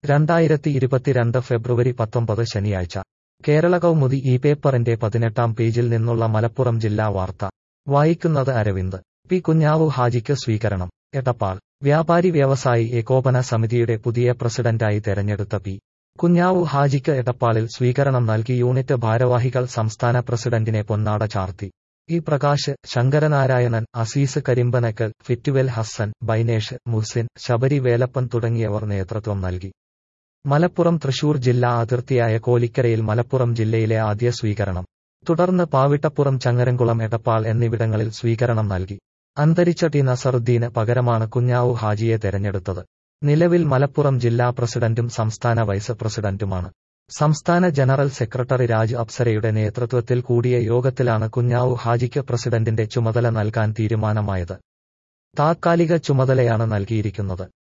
രണ്ടായിരത്തി ഇരുപത്തിരണ്ട് ഫെബ്രുവരി പത്തൊമ്പത് ശനിയാഴ്ച കേരള കൗമുദി ഈ പേപ്പറിന്റെ പതിനെട്ടാം പേജിൽ നിന്നുള്ള മലപ്പുറം ജില്ലാ വാർത്ത വായിക്കുന്നത് അരവിന്ദ് പി കുഞ്ഞാവു ഹാജിക്ക് സ്വീകരണം എടപ്പാൾ വ്യാപാരി വ്യവസായി ഏകോപന സമിതിയുടെ പുതിയ പ്രസിഡന്റായി തെരഞ്ഞെടുത്ത പി കുഞ്ഞാവു ഹാജിക്ക് എടപ്പാളിൽ സ്വീകരണം നൽകി യൂണിറ്റ് ഭാരവാഹികൾ സംസ്ഥാന പ്രസിഡന്റിനെ പൊന്നാട ചാർത്തി ഇ പ്രകാശ് ശങ്കരനാരായണൻ അസീസ് കരിമ്പനക്കൽ ഫിറ്റുവൽ ഹസ്സൻ ബൈനേഷ് മുഹ്സിൻ ശബരി വേലപ്പൻ തുടങ്ങിയവർ നേതൃത്വം നൽകി മലപ്പുറം തൃശൂർ ജില്ലാ അതിർത്തിയായ കോലിക്കരയിൽ മലപ്പുറം ജില്ലയിലെ ആദ്യ സ്വീകരണം തുടർന്ന് പാവിട്ടപ്പുറം ചങ്ങരംകുളം എടപ്പാൾ എന്നിവിടങ്ങളിൽ സ്വീകരണം നൽകി അന്തരിച്ച ടി നസറുദ്ദീന് പകരമാണ് കുഞ്ഞാവു ഹാജിയെ തെരഞ്ഞെടുത്തത് നിലവിൽ മലപ്പുറം ജില്ലാ പ്രസിഡന്റും സംസ്ഥാന വൈസ് പ്രസിഡന്റുമാണ് സംസ്ഥാന ജനറൽ സെക്രട്ടറി രാജ് അപ്സരയുടെ നേതൃത്വത്തിൽ കൂടിയ യോഗത്തിലാണ് കുഞ്ഞാവു ഹാജിക്ക് പ്രസിഡന്റിന്റെ ചുമതല നൽകാൻ തീരുമാനമായത് താത്കാലിക ചുമതലയാണ് നൽകിയിരിക്കുന്നത്